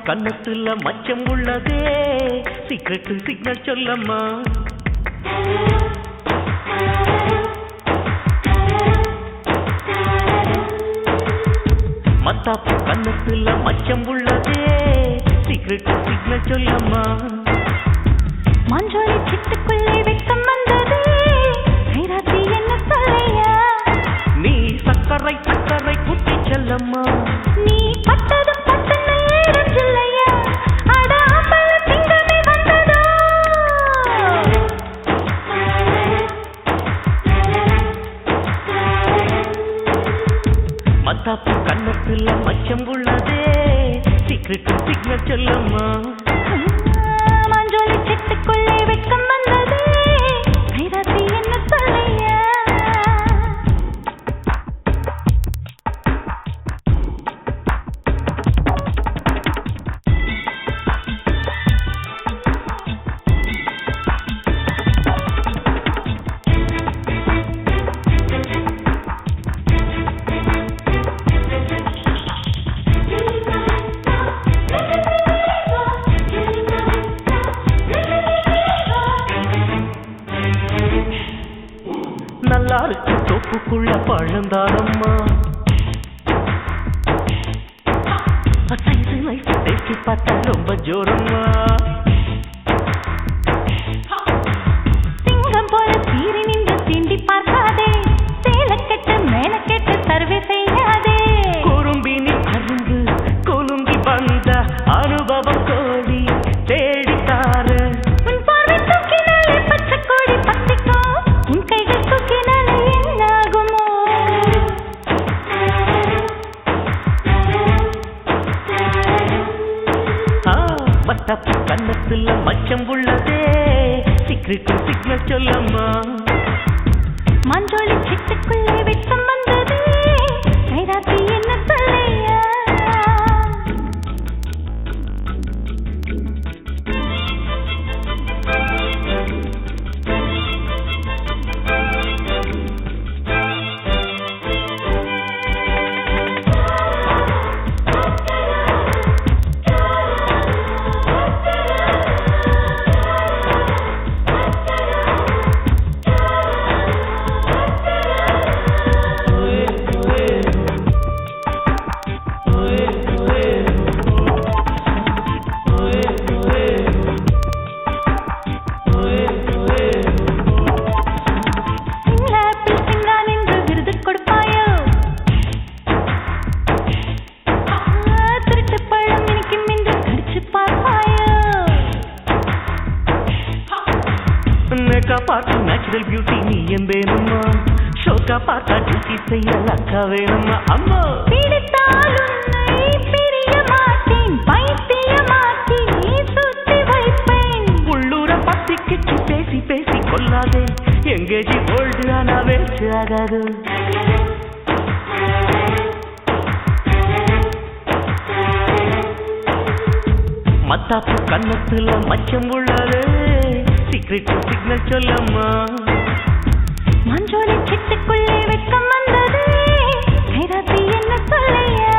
கன்னத்துல மச்சம் உள்ளதே சீக்ரெட் சிக்னல் சொல்லம்மா மத்தாப்பு கன்னத்துல மச்சம் உள்ளதே சீக்ரெட் சிக்னல் சொல்லம்மா மஞ்சோலி சிட்டுக்குள்ளே வெட்கம் வந்தது கைராசி என்ன சொல்லையா நீ சக்கரை சக்கரை குட்டி செல்லம்மா நீ பட்டதும் பட்டுன்னு ஏறும் சொல்லையா அட ஆம்பள சிங்கமே வந்ததோ மத்தாப்பு கன்னத்துல மச்சம் உள்ளதே சீக்ரெட் சிக்னல் சொல்லம்மா மஞ்சோலி சிட்டுக்குள்ளே வெட்கம் வந்தது கைராசி என்ன சொல்லையா நல்லா இருக்கு தோப்புக்குள்ள பழந்தாரம்மா சைஸு நைஸ் டேஸ்டி பார்த்தா ரொம்ப ஜோரம்மா சிங்கம் போல சீறி நின்று தீண்டி பார்க்காதே சேலக்கெட்டு மேலக்கெட்டு சர்வே செய்யாதே குறும்பினி அருந்து குலுங்கி வந்த அனுபவம் கோடி தேடித்தாரு உன் பார்வை தூக்கினாலே பச்சை கோடி பத்திக்கும் உன் கைகள் தூக்கினாலே என்னாகுமோ ஆ, மத்தாப்பு கன்னத்துல மச்சம் உள்ளதே சீக்ரெட் சிக்னல் சொல்லம்மா மஞ்சோலி சிட்டுக்குள்ளே வெட்கம் வந்தது கைராசி என்ன சொல்லையா சிங்களாப்பிள் சிங்கான் என்று விருது கொடுப்பாயோ ஆ, திருட்டுப் பழம் இனிக்கும் என்று கடிச்சு பார்ப்பாயோ நேக்கா பார்த்து நேச்சுரல் பியூட்டி நீ என்பேனம்மா ஷோக்கா பார்த்தா டியூட்டி செய்ய லக்கா வேணும்மா அம்மா பிடித்தால் உன்னை பிரிய மாட்டேன் பைத்தியமாக்கி சுத்தி வைப்பேன் உள்ளூர பத்தி கிச்சு பேசி பேசி கொள்ளாதே எங்கேஜி ஓல்டு ஆனா வேஸ்ட் ஆகாது மத்தாப்பு கன்னத்துல மச்சம் உள்ளது சீக்ரெட் சிக்னல் சொல்லம்மா மஞ்சோலி சிட்டுக்குள்ளே வெட்கம் வந்தது கைராசி என்ன சொல்லையா